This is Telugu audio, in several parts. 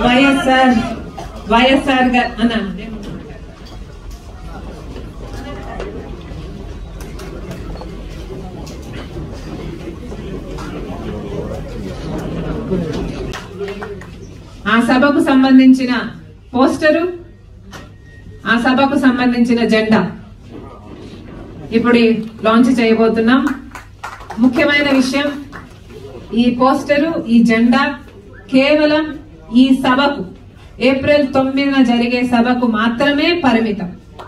వైఎస్ఆర్ వైఎస్ఆర్ గారు అన్న ఆ సభకు సంబంధించిన పోస్టరు ఆ సభకు సంబంధించిన జెండా ఇప్పుడు ఈ లాంచ్ చేయబోతున్నాం ముఖ్యమైన విషయం ఈ పోస్టరు ఈ జెండా కేవలం ఈ సభకు ఏప్రిల్ తొమ్మిదిన జరిగే సభకు మాత్రమే పరిమితం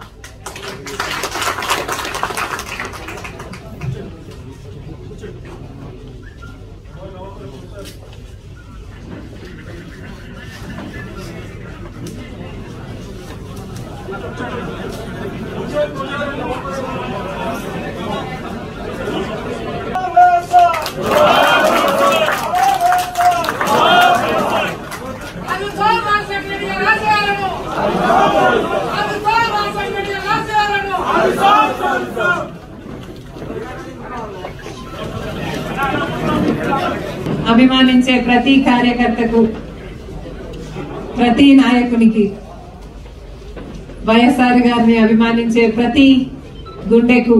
అది సార్ రాజశేఖర రాజేయాలను అది సార్ రాజశేఖర రాజేయాలను అభిమానించే ప్రతి కార్యకర్తకు ప్రతి నాయకునికి వైఎస్ఆర్ గారిని అభిమానించే ప్రతి గుండెకు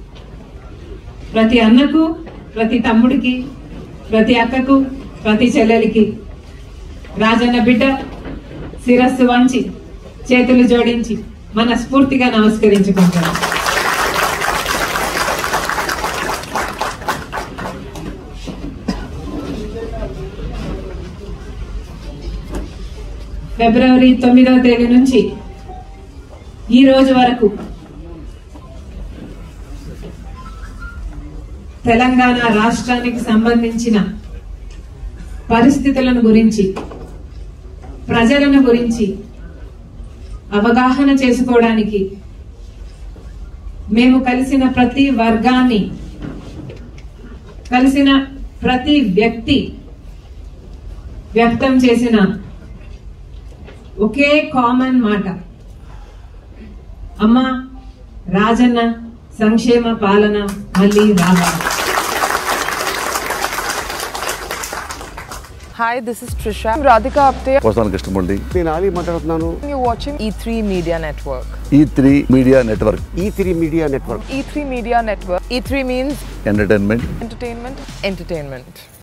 ప్రతి అన్నకు ప్రతి తమ్ముడికి ప్రతి అక్కకు ప్రతి చెల్లెలికి రాజన్న బిడ్డ శిరస్సు వంచి చేతులు జోడించి మనస్ఫూర్తిగా నమస్కరించుకుంటాను ఫిబ్రవరి తొమ్మిదవ తేదీ నుంచి ఈ రోజు వరకు తెలంగాణ రాష్ట్రానికి సంబంధించిన పరిస్థితులను గురించి ప్రజలను గురించి అవగాహన చేసుకోవడానికి మేము కలిసిన ప్రతి వర్గాన్ని కలిసిన ప్రతి వ్యక్తి వ్యక్తం చేసిన ఒకే కామన్ మాట అమ్మ రాజన్న సంక్షేమ పాలన మళ్ళీ రావాలి Hi, this is Trisha. I'm Radhika Apte. వస్తాను కృష్ణమూర్తి నేను ఆలీ మాట్లాడుతున్నాను You're watching E3 Media Network. E three media network E three media network E3 Media Network. E3 means entertainment entertainment, entertainment.